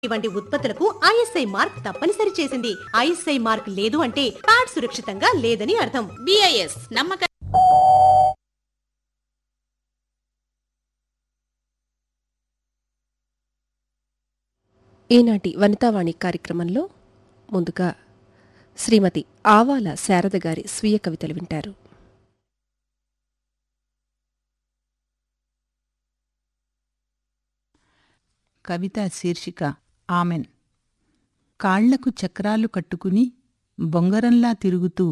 వంటి ఉత్పత్తులకు ISI mark తప్పనిసరి చేసింది ఐఎస్ఐ మార్క్ లేదు అంటే ప్యాడ్ సురక్షితంగా లేదని అర్థం బిఐఎస్ నమ్మక ఈనాటి వనితావాణి కార్యక్రమంలో ముందుగా శ్రీమతి ఆవాల శారద గారి స్వీయ కవితలు వింటారు కవిత శీర్షిక ఆమెన్ కాళ్లకు చక్రాలు కట్టుకుని బొంగరంలా తిరుగుతూ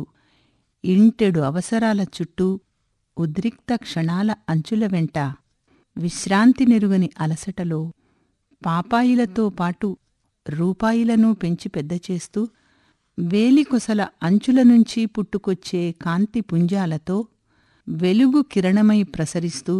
ఇంటెడు అవసరాల చుట్టూ ఉద్రిక్త క్షణాల అంచుల వెంట విశ్రాంతి నెరుగని అలసటలో పాపాయిలతో పాటు రూపాయిలను పెంచి పెద్ద చేస్తూ వేలికొసల అంచుల నుంచి పుట్టుకొచ్చే కాంతి పుంజాలతో వెలుగు కిరణమై ప్రసరిస్తూ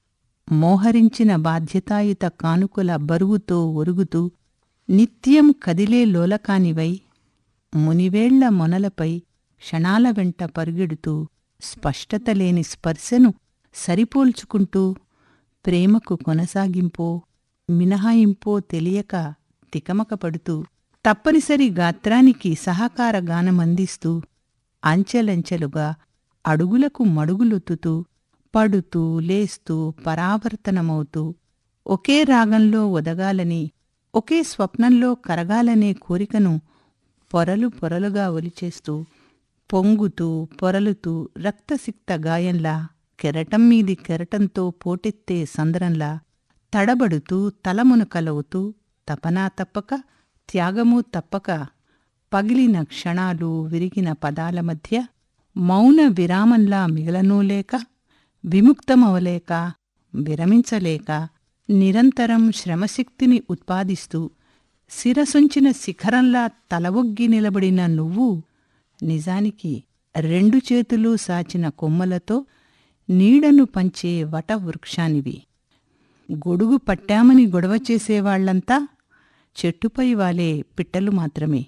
మోహరించిన బాధ్యతాయుత కానుకల బరువుతో ఒరుగుతూ నిత్యం కదిలే లోలకానివై మునివేళ్ల మొనలపై క్షణాల వెంట పరుగెడుతూ స్పష్టత లేని స్పర్శను సరిపోల్చుకుంటూ ప్రేమకు కొనసాగింపో మినహాయింపో తెలియక తికమకపడుతూ తప్పనిసరి గాత్రానికి సహకార గానమందిస్తూ అంచెలంచెలుగా అడుగులకు మడుగులొత్తుతూ పడుతూ లేస్తూ పరావర్తనమవుతూ ఒకే రాగంలో ఒదగాలని ఒకే స్వప్నంలో కరగాలనే కోరికను పొరలు పొరలుగా ఒలిచేస్తూ పొంగుతూ పొరలుతూ రక్తసిక్త గాయంలా కెరటం మీది కెరటంతో పోటెత్తే సందరంలా తడబడుతూ తలమునకలవుతూ తపనా తప్పక త్యాగము తప్పక పగిలిన క్షణాలు విరిగిన పదాల మధ్య మౌన విరామంలా మిగలనూ లేక విముక్తమవలేక విరమించలేక నిరంతరం శ్రమశక్తిని ఉత్పాదిస్తూ శిరసుంచిన శిఖరంలా తలవొగ్గి నిలబడిన నువ్వు నిజానికి రెండు చేతులు సాచిన కొమ్మలతో నీడను పంచే వటవృక్షానివి గొడుగు పట్టామని గొడవ చేసేవాళ్లంతా చెట్టుపై వాలే పిట్టలు మాత్రమే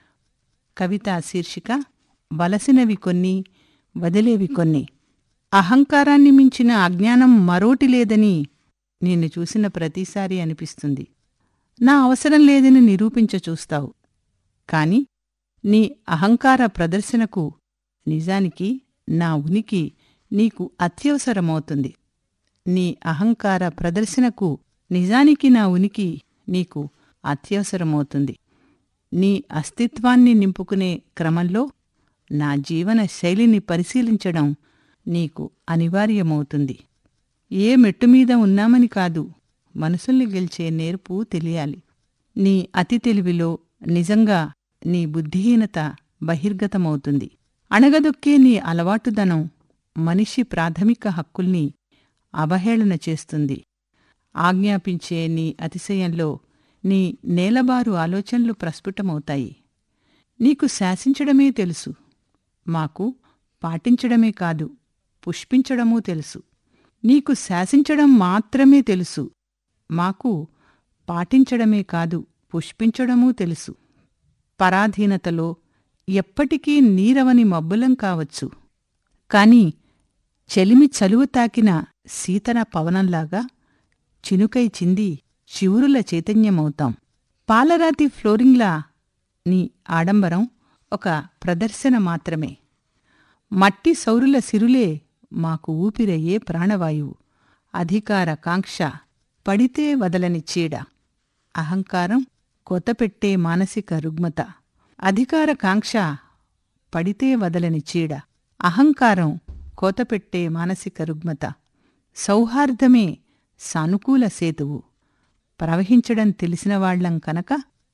కవిత శీర్షిక వలసినవి కొన్ని వదిలేవి కొన్ని అహంకారాన్ని మించిన అజ్ఞానం మరోటి లేదని నిన్ను చూసిన ప్రతిసారి అనిపిస్తుంది నా అవసరం లేదని నిరూపించ చూస్తావు కాని నీ అహంకార ప్రదర్శనకు నిజానికి నా ఉనికి నీకు అత్యవసరమవుతుంది నీ అహంకార ప్రదర్శనకు నిజానికి నా ఉనికి నీకు అత్యవసరమవుతుంది నీ అస్తిత్వాన్ని నింపుకునే క్రమంలో నా జీవన శైలిని పరిశీలించడం నీకు అనివార్యమవుతుంది ఏ మెట్టుమీద ఉన్నామని కాదు మనసుల్ని గెలిచే నేర్పు తెలియాలి నీ అతి తెలివిలో నిజంగా నీ బుద్ధిహీనత బహిర్గతమవుతుంది అణగదొక్కే నీ అలవాటుదనం మనిషి ప్రాథమిక హక్కుల్ని అవహేళన చేస్తుంది ఆజ్ఞాపించే నీ అతిశయంలో నీ నేలబారు ఆలోచనలు ప్రస్ఫుటమవుతాయి నీకు శాసించడమే తెలుసు మాకు పాటించడమే కాదు పుష్పించడమూ తెలుసు నీకు శాసించడం మాత్రమే తెలుసు మాకు పాటించడమే కాదు పుష్పించడమూ తెలుసు పరాధీనతలో ఎప్పటికీ నీరవని మబ్బులం కావచ్చు కాని చెలిమి చలువు తాకిన శీతన పవనంలాగా చినుకై చింది చివురుల చైతన్యమవుతాం పాలరాతి ఫ్లోరింగ్లా నీ ఆడంబరం ఒక ప్రదర్శన మాత్రమే మట్టి సౌరుల సిరులే మాకు ఊపిరయ్యే ప్రాణవాయువు అధికార కాంక్ష పడితే వదలని చీడ అహంకారం కొత్తపెట్టే మానసిక రుగ్మత అధికార కాంక్ష పడితే వదలని చీడ అహంకారం కోతపెట్టే మానసిక రుగ్మత సౌహార్దమే సానుకూల సేతువు ప్రవహించడం తెలిసిన వాళ్లం కనుక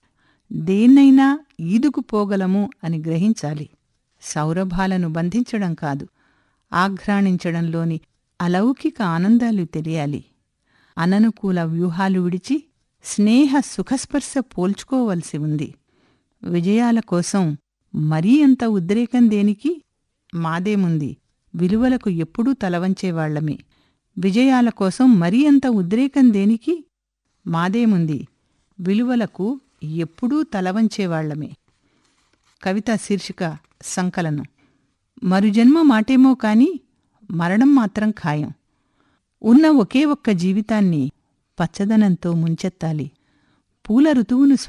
దేన్నైనా ఈదుకుపోగలము అని గ్రహించాలి సౌరభాలను బంధించడం కాదు ఆఘ్రాణించడంలోని అలౌకిక ఆనందాలు తెలియాలి అననుకూల వ్యూహాలు విడిచి స్నేహ సుఖస్పర్శ పోల్చుకోవలసి ఉంది విజయాల కోసం మరీ అంత ఉద్రేకం దేనికి మాదేముంది విలువలకు ఎప్పుడూ తలవంచేవాళ్లమే విజయాల కోసం మరీ అంత ఉద్రేకం దేనికి మాదేముంది విలువలకు ఎప్పుడూ తలవంచేవాళ్లమే కవిత శీర్షిక సంకలనం మరుజన్మ మాటేమో కాని మరణం మాత్రం ఖాయం ఉన్న ఒకే ఒక్క జీవితాన్ని పచ్చదనంతో ముంచెత్తాలి పూల ఋతువును